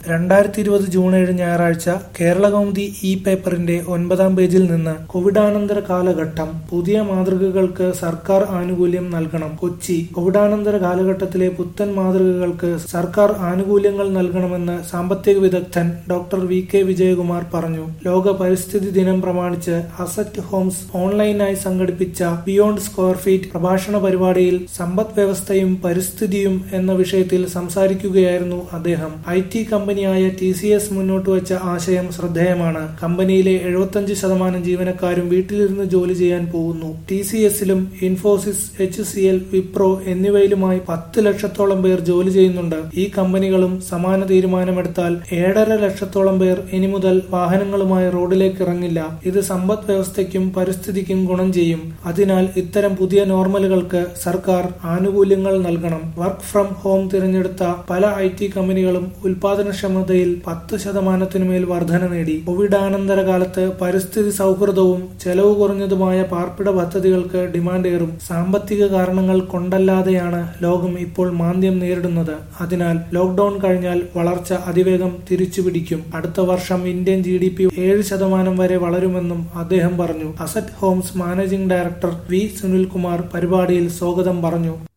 രണ്ടായിരത്തി ഇരുപത് ജൂൺ ഏഴ് ഞായറാഴ്ച കേരളകൗമുദി ഇ പേപ്പറിന്റെ ഒൻപതാം പേജിൽ നിന്ന് കോവിഡാനന്തര കാലഘട്ടം പുതിയ മാതൃകകൾക്ക് സർക്കാർ ആനുകൂല്യം നൽകണം കൊച്ചി കോവിഡാനന്തര കാലഘട്ടത്തിലെ പുത്തൻ മാതൃകകൾക്ക് സർക്കാർ ആനുകൂല്യങ്ങൾ നൽകണമെന്ന് സാമ്പത്തിക വിദഗ്ധൻ ഡോക്ടർ വി കെ വിജയകുമാർ പറഞ്ഞു ലോക പരിസ്ഥിതി ദിനം പ്രമാണിച്ച് അസറ്റ് ഹോംസ് ഓൺലൈനായി സംഘടിപ്പിച്ച ബിയോണ്ട് സ്ക്വയർ ഫീറ്റ് പ്രഭാഷണ പരിപാടിയിൽ സമ്പദ് വ്യവസ്ഥയും പരിസ്ഥിതിയും എന്ന വിഷയത്തിൽ സംസാരിക്കുകയായിരുന്നു അദ്ദേഹം ഐ ടി കമ്പനിയായ ടി സി എസ് മുന്നോട്ട് വെച്ച ആശയം ശ്രദ്ധേയമാണ് കമ്പനിയിലെ എഴുപത്തഞ്ച് ശതമാനം ജീവനക്കാരും വീട്ടിലിരുന്ന് ജോലി ചെയ്യാൻ പോകുന്നു ടി സി എസിലും Infosys H C L Wipro എന്നിവയിലുമായി പത്ത് ലക്ഷത്തോളം പേർ ജോലി ചെയ്യുന്നുണ്ട് ഈ കമ്പനികളും സമാന തീരുമാനമെടുത്താൽ ഏഴര ലക്ഷത്തോളം പേർ ഇനി മുതൽ വാഹനങ്ങളുമായി റോഡിലേക്ക് ഇറങ്ങില്ല ഇത് സമ്പദ് വ്യവസ്ഥയ്ക്കും പരിസ്ഥിതിക്കും ഗുണം ചെയ്യും അതിനാൽ ഇത്തരം പുതിയ നോർമലുകൾക്ക് സർക്കാർ ആനുകൂല്യങ്ങൾ നൽകണം വർക്ക് ഫ്രം ഹോം തിരഞ്ഞെടുത്ത പല ഐ ടി കമ്പനികളും ഉൽപാദനക്ഷമതയിൽ പത്ത് ശതമാനത്തിനുമേൽ വർധന നേടി കോവിഡാനന്തര കാലത്ത് പരിസ്ഥിതി സൗഹൃദവും ചെലവ് കുറഞ്ഞതുമായ പാർപ്പിട പദ്ധതികൾക്ക് ഡിമാൻഡ് ഏറും സാമ്പത്തിക കാരണങ്ങൾ കൊണ്ടല്ലാതെയാണ് ലോകം ഇപ്പോൾ മാന്ദ്യം നേരിടുന്നത് അതിനാൽ ലോക്ഡൌൺ കഴിഞ്ഞാൽ വളർച്ച അതിവേഗം തിരിച്ചുപിടിക്കും അടുത്ത വർഷം ഇന്ത്യൻ ജി ഡി പി ഏഴ് ശതമാനം വരെ വളരുമെന്നും അദ്ദേഹം പറഞ്ഞു asset homes managing director V Sunilkumar പരിപാടിയിൽ സ്വാഗതം പറഞ്ഞു